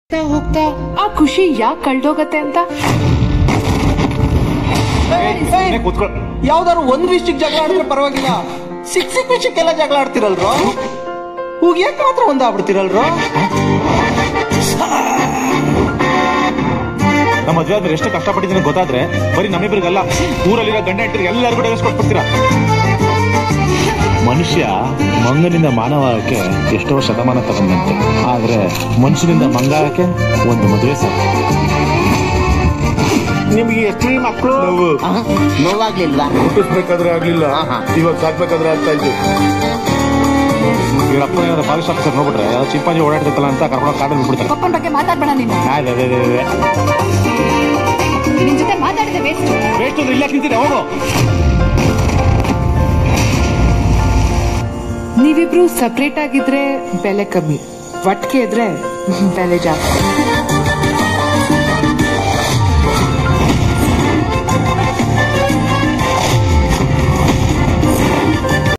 ಹೋಗ್ತಾ ಹೋಗ್ತಾ ಆ ಖುಷಿ ಯಾಕೆ ಕಳ್ದೋಗತ್ತೆ ಅಂತ ಕೂತ್ಕೊಳ್ಳ ಯಾವ್ದಾದ್ರು ಒಂದ್ ವಿಷಯಕ್ಕೆ ಜಗಳ ಆಡಿದ್ರೆ ಪರವಾಗಿಲ್ಲ ಸಿಕ್ ಸಿಕ್ ವಿಷಯಕ್ಕೆಲ್ಲ ಜಗಳ ಆಡ್ತಿರಲ್ರೋ ಹೋಗ್ಯಾಕ್ ಮಾತ್ರ ಒಂದಾಗ್ಬಿಡ್ತಿರಲ್ರೋ ನಮ್ಮ ಮದ್ವೆ ಆದ್ಮೇಲೆ ಎಷ್ಟು ಕಷ್ಟಪಟ್ಟಿದ್ದೀನಿ ಗೊತ್ತಾದ್ರೆ ಬರೀ ನಮ್ಮಿಬ್ಬರಿಗಲ್ಲ ಊರಲ್ಲಿರೋ ಗಂಡ ಹೆಂಡರಿಗೆ ಎಲ್ಲರಿಗೂ ಡೈವರ್ಸ್ ಕೊಟ್ಬಿಡ್ತೀರಾ ಮನುಷ್ಯ ಮಂಗನಿಂದ ಮಾನವಕ್ಕೆ ಎಷ್ಟೋ ಶತಮಾನ ತಗೊಂಡಂತೆ ಆದ್ರೆ ಮನುಷ್ಯನಿಂದ ಮಂಗಾಗಕ್ಕೆ ಒಂದು ಮದುವೆ ಸಾಕು ನಿಮ್ಗೆ ಎಷ್ಟು ಮಕ್ಕಳು ನೋವಾಗ್ಲಿಲ್ವಾ ಹುಟ್ಟಿಸ್ಬೇಕಾದ್ರೆ ಆಗ್ಲಿಲ್ಲ ಇವಾಗ ಸಾಕ್ಬೇಕಾದ್ರೆ ಆಗ್ತಾ ಇತ್ತು ಇವ್ರ ಅಪ್ಪನ ಏನಾದ್ರು ಫಾರೆಸ್ಟ್ ಆಫೀಸರ್ ನೋಡ್ಬಿಟ್ರೆ ಯಾವ್ದೋ ಚಿಂಪಾಂಜಿ ಓಡಾಡ್ತಿತ್ತಲ್ಲ ಅಂತ ಕರ್ಕೊಂಡು ಕಾಡಲ್ಲಿ ಬಿಟ್ಬಿಡ್ತಾರೆ ಪಪ್ಪನ ಬಗ್ಗೆ ಮಾತಾಡ್ಬೇಡ ನೀನು ಅದೇ ಅದೇ ಅದೇ ಅದೇ ನಿನ್ ಜೊತೆ ಮಾತಾಡಿದೆ ವೇಸ್ಟ್ ವೇಸ್ಟ್ ಅಂದ್ರೆ ಇಲ್ಲ ತಿಂತೀನಿ ಹೋಗು ನೀವಿಬ್ರು ಸಪ್ರೇಟ್ ಆಗಿದ್ರೆ ಬೆಲೆ ಕಮ್ಮಿ ಒಟ್ಟಿಗೆ ಇದ್ರೆ ಬೆಲೆ ಜಾಸ್ತಿ